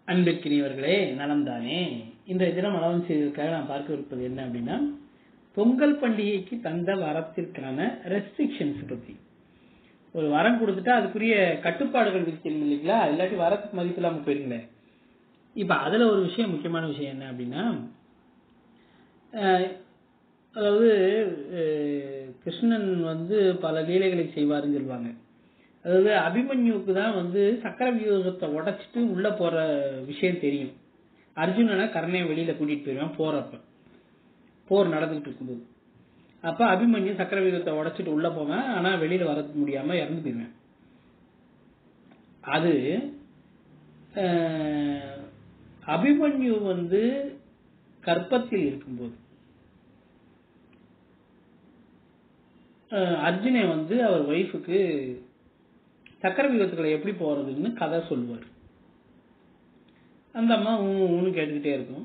அன்பிற்கினியவர்களே நலம்தானே இன்றைய தினம் அளவன் செய்ததற்காக நான் பார்க்க இருப்பது என்ன அப்படின்னா பொங்கல் பண்டிகைக்கு தந்த வரத்திற்கான ரெஸ்ட்ரிக்ஷன்ஸ் பத்தி ஒரு வரம் கொடுத்துட்டா அதுக்குரிய கட்டுப்பாடுகள் விதிக்கணும் இல்லைங்களா இல்லாட்டி வரத்துக்கு மதிப்பு இல்லாம போயிருங்களே இப்ப அதுல ஒரு விஷயம் முக்கியமான விஷயம் என்ன அப்படின்னா அஹ், அதாவது அஹ், கிருஷ்ணன் வந்து பல லீலைகளை செய்வாருன்னு சொல்லுவாங்க அதாவது அபிமன்யுக்கு தான் வந்து சக்கர வியூகத்தை உடைச்சிட்டு உள்ள போற விஷயம் தெரியும் அர்ஜுனனை கர்ணையை வெளியில கூட்டிட்டு போயிடுவான் போறப்ப போர் நடந்துட்டு இருக்கும்போது அப்ப அபிமன்யு சக்கர வியூகத்தை உடைச்சிட்டு உள்ள போவேன் ஆனா வெளியில வர முடியாம இறந்து போயிடுவேன் அது அஹ், அபிமன்யு வந்து கர்ப்பத்தில் இருக்கும்போது அஹ், அர்ஜுனை வந்து அவர் ஒய்ஃபுக்கு சக்கர வியூகத்துக்குள்ள எப்படி போறதுன்னு கதை சொல்லுவார் அந்த அம்மா ஊ ஊன்னு கேட்டுக்கிட்டே இருக்கும்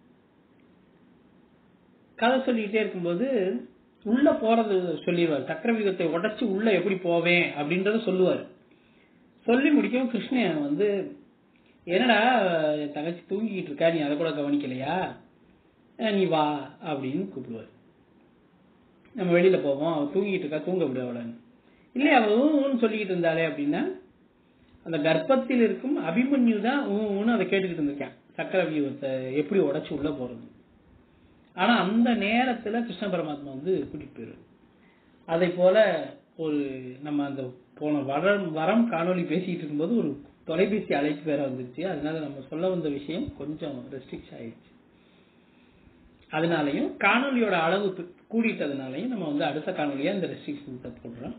கதை சொல்லிக்கிட்டே இருக்கும்போது உள்ள போறது சொல்லிடுவார் சக்கர வியூகத்தை உடைச்சு உள்ள எப்படி போவேன் அப்படின்றத சொல்லுவார் சொல்லி முடிக்கவும் கிருஷ்ணன் வந்து என்னடா என் தங்கச்சி தூங்கிக்கிட்டு இருக்கா நீ அதை கூட கவனிக்கலையா அஹ் நீ வா அப்படின்னு கூப்பிடுவார் நம்ம வெளியில போவோம் அவ தூங்கிட்டு இருக்கா தூங்க விடு அவளன்னு இல்லையா அவ ஊன்னு சொல்லிக்கிட்டு இருந்தாளே அப்படின்னா அந்த கர்ப்பத்தில் இருக்கும் அபிமன்யு தான் ஊன்னு அதை கேட்டுக்கிட்டு இருந்திருக்கான் சக்கர வியூகத்தை எப்படி உடைச்சு உள்ள போறது ஆனா அந்த நேரத்துல கிருஷ்ண பரமாத்மா வந்து கூட்டிட்டு போயிரு அதை போல ஒரு நம்ம அந்த போன வரம் வரம் காணொளி பேசிட்டு இருக்கும்போது ஒரு தொலைபேசி அழைப்பு வேற வந்துருச்சு அதனால நம்ம சொல்ல வந்த விஷயம் கொஞ்சம் ரெஸ்ட்ரிக்ட் ஆயிடுச்சு அதனாலையும் காணொளியோட அளவு கு- கூடிட்டதுனாலையும் நம்ம வந்து அடுத்த காணொளியா இந்த ரெஸ்ட்ரிக்ஷன்ஸை போடுறோம்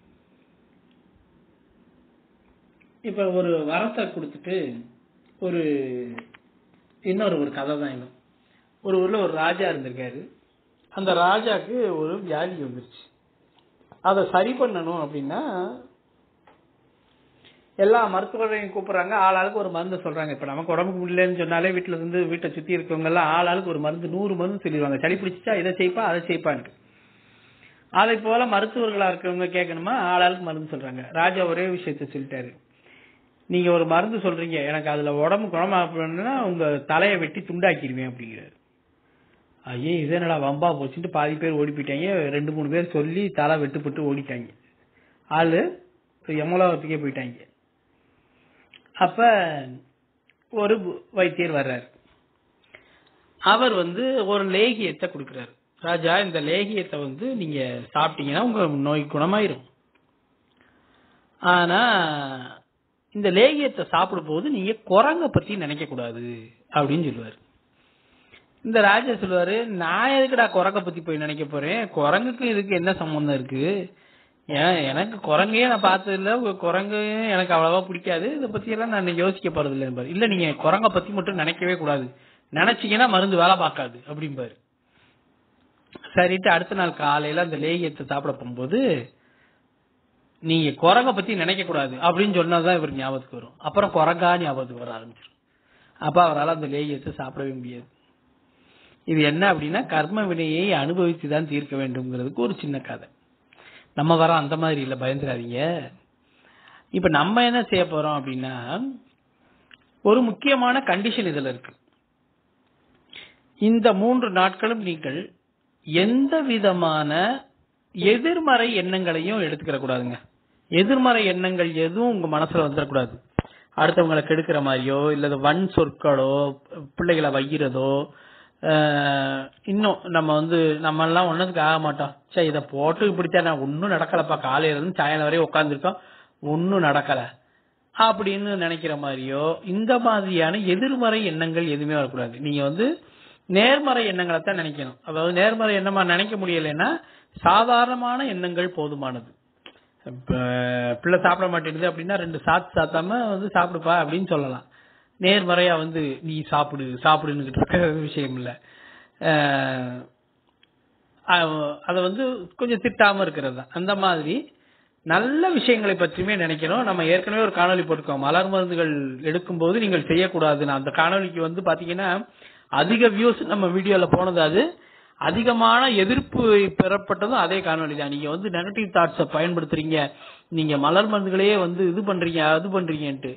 இப்ப ஒரு வரத்தை கொடுத்துட்டு ஒரு இன்னொரு ஒரு கதை தான் இன்னும் ஒரு ஊர்ல ஒரு ராஜா இருந்திருக்காரு அந்த ராஜாக்கு ஒரு வியாதி வந்துருச்சு அதை சரி பண்ணணும் அப்படின்னா எல்லா மருத்துவரையும் கூப்பிடுறாங்க ஆள் ஆளுக்கு ஒரு மருந்து சொல்றாங்க இப்ப நமக்கு உடம்புக்கு முடியலன்னு சொன்னாலே வீட்டுல இருந்து வீட்டை சுத்தி இருக்கவங்க எல்லாம் ஆள் ஆளுக்கு ஒரு மருந்து நூறு மருந்து சொல்லிடுவாங்க சளி பிடிச்சிச்சா இதை செய்ப்பா அதை செய்ப்பான்ட்டு அதை போல மருத்துவர்களா இருக்கவங்க கேட்கணுமா ஆள் ஆளுக்கு மருந்து சொல்றாங்க ராஜா ஒரே விஷயத்த சொல்லிட்டாரு நீங்க ஒரு மருந்து சொல்றீங்க எனக்கு அதுல உடம்பு குணமாக்கணும்னா உங்க தலையை வெட்டி துண்டாக்கிடுவேன் அப்படிங்கிறாரு ஐயே இது என்னடா வம்பா போச்சுட்டு பாதி பேர் ஓடி போயிட்டாங்க ரெண்டு மூணு பேர் சொல்லி தலை வெட்டுப்பட்டு ஓடிட்டாங்க ஆளு யமலோகத்துக்கே போயிட்டாங்க அப்ப ஒரு வைத்தியர் வர்றாரு அவர் வந்து ஒரு லேகியத்தை கொடுக்கிறாரு ராஜா இந்த லேகியத்தை வந்து நீங்க சாப்பிட்டீங்கன்னா உங்க நோய் குணமாயிரும் ஆனா இந்த லேகியத்தை சாப்பிடும் போது நீங்க குரங்க பத்தி நினைக்க கூடாது அப்படின்னு சொல்லுவாரு இந்த ராஜா சொல்லுவாரு நான் எதுக்குடா குரங்க பத்தி போய் நினைக்க போறேன் குரங்குக்கு இதுக்கு என்ன சம்பந்தம் இருக்கு ஏன் எனக்கு குரங்கையே நான் பார்த்தது இல்ல உங்க குரங்கையும் எனக்கு அவ்வளவா பிடிக்காது இதை பத்தி எல்லாம் நான் யோசிக்க போறது இல்லை இல்ல நீங்க குரங்க பத்தி மட்டும் நினைக்கவே கூடாது நினைச்சீங்கன்னா மருந்து வேலை பார்க்காது அப்படிம்பாரு சரிட்டு அடுத்த நாள் காலையில அந்த லேகியத்தை சாப்பிட போகும்போது நீங்க குரங்க பத்தி நினைக்க கூடாது அப்படின்னு சொன்னாதான் இவர் ஞாபகத்துக்கு வரும் அப்புறம் குரங்கா ஞாபகத்துக்கு வர ஆரம்பிச்சிடும் அப்ப அவரால் அந்த லேகியத்தை சாப்பிடவே முடியாது இது என்ன அப்படின்னா கர்ம வினையை அனுபவித்து தான் தீர்க்க வேண்டும்ங்கிறதுக்கு ஒரு சின்ன கதை நம்ம வரோம் அந்த மாதிரி இல்ல பயந்துடாதீங்க இப்ப நம்ம என்ன செய்ய போறோம் அப்படின்னா ஒரு முக்கியமான கண்டிஷன் இதுல இருக்கு இந்த மூன்று நாட்களும் நீங்கள் எந்த விதமான எதிர்மறை எண்ணங்களையும் எடுத்துக்கிற கூடாதுங்க எதிர்மறை எண்ணங்கள் எதுவும் உங்க மனசுல வந்துடக்கூடாது அடுத்தவங்களை கெடுக்கிற மாதிரியோ இல்ல வன் சொற்களோ பிள்ளைகளை வைக்கிறதோ ஆஹ், இன்னும் நம்ம வந்து நம்ம எல்லாம் ஒன்னதுக்கு ஆக மாட்டோம் சே இதை போட்டு இப்படித்தான் நான் ஒன்னும் நடக்கலப்பா காலையில இருந்து சாயங்காலம் வரையும் உட்காந்துருக்கோம் ஒன்னும் நடக்கல அப்படின்னு நினைக்கிற மாதிரியோ இந்த மாதிரியான எதிர்மறை எண்ணங்கள் எதுவுமே வரக்கூடாது நீங்க வந்து நேர்மறை எண்ணங்களை தான் நினைக்கணும் அதாவது நேர்மறை எண்ணமா நினைக்க முடியலைன்னா சாதாரணமான எண்ணங்கள் போதுமானது இப்ப பிள்ளை சாப்பிட மாட்டேங்குது அப்படின்னா ரெண்டு சாத்து சாத்தாம வந்து சாப்பிடுப்பா அப்படின்னு சொல்லலாம் நேர்மறையா வந்து நீ சாப்பிடு சாப்பிடுன்னு இருக்க விஷயம் இல்ல அஹ் அஹ் அத வந்து கொஞ்சம் திட்டாம இருக்கிறது தான் அந்த மாதிரி நல்ல விஷயங்களை பற்றியுமே நினைக்கணும் நம்ம ஏற்கனவே ஒரு காணொளி போட்டிருக்கோம் மலர் மருந்துகள் எடுக்கும்போது நீங்கள் செய்யக்கூடாதுன்னு அந்த காணொளிக்கு வந்து பாத்தீங்கன்னா அதிக வியூஸ் நம்ம வீடியோல போனது அது அதிகமான எதிர்ப்பு பெறப்பட்டதும் அதே காணொளி தான் நீங்க வந்து நெகட்டிவ் தாட்ஸை பயன்படுத்துறீங்க நீங்க மலர் மருந்துகளையே வந்து இது பண்றீங்க அது பண்றீங்கன்ட்டு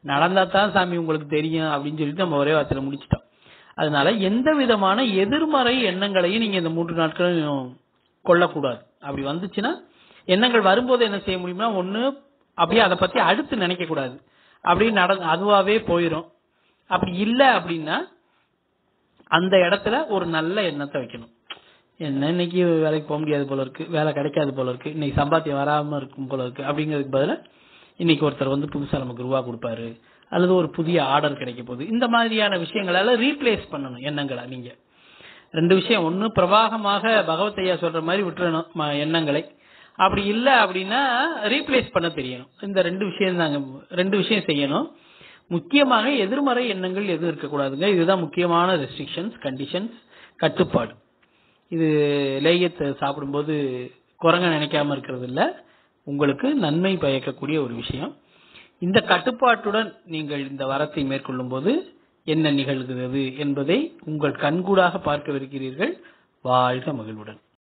நடந்தா தான் சாமி உங்களுக்கு தெரியும் அப்படின்னு சொல்லிட்டு நம்ம ஒரே வார்த்தையில முடிச்சிட்டோம் அதனால எந்த விதமான எதிர்மறை எண்ணங்களையும் நீங்க இந்த மூன்று நாட்களும் கொள்ளக்கூடாது அப்படி வந்துச்சுன்னா எண்ணங்கள் வரும்போது என்ன செய்ய முடியும்னா ஒண்ணு அப்படியே அதை பத்தி அடுத்து நினைக்க கூடாது அப்படியே நட அதுவாவே போயிடும் அப்படி இல்ல அப்படின்னா அந்த இடத்துல ஒரு நல்ல எண்ணத்தை வைக்கணும் என்ன இன்னைக்கு வேலைக்கு போக முடியாது போல இருக்கு வேலை கிடைக்காது போல இருக்கு இன்னைக்கு சம்பாத்தியம் வராம இருக்கும் போல இருக்கு அப்படிங்கிறதுக்கு பதிலா இன்னைக்கு ஒருத்தர் வந்து புதுசா நமக்கு ரூபா கொடுப்பாரு அல்லது ஒரு புதிய ஆர்டர் கிடைக்க போகுது இந்த மாதிரியான விஷயங்களால ரீப்ளேஸ் பண்ணணும் எண்ணங்களை நீங்க ரெண்டு விஷயம் ஒண்ணு பிரவாகமாக பகவத்தையா சொல்ற மாதிரி விட்டுறணும் ம- எண்ணங்களை அப்படி இல்ல அப்படின்னா ரீப்ளேஸ் பண்ண தெரியணும் இந்த ரெண்டு விஷயம் தாங்க ரெண்டு விஷயம் செய்யணும் முக்கியமாக எதிர்மறை எண்ணங்கள் எதுவும் இருக்கக்கூடாதுங்க இதுதான் முக்கியமான ரெஸ்ட்ரிக்ஷன்ஸ் கண்டிஷன்ஸ் கட்டுப்பாடு இது லேயத்தை சாப்பிடும்போது குரங்க நினைக்காம இருக்கிறது இல்ல உங்களுக்கு நன்மை பயக்கக்கூடிய ஒரு விஷயம் இந்த கட்டுப்பாட்டுடன் நீங்கள் இந்த வரத்தை மேற்கொள்ளும் போது என்ன நிகழ்கிறது என்பதை உங்கள் கண்கூடாக பார்க்கவிருக்கிறீர்கள் வாழ்க மகிழ்வுடன்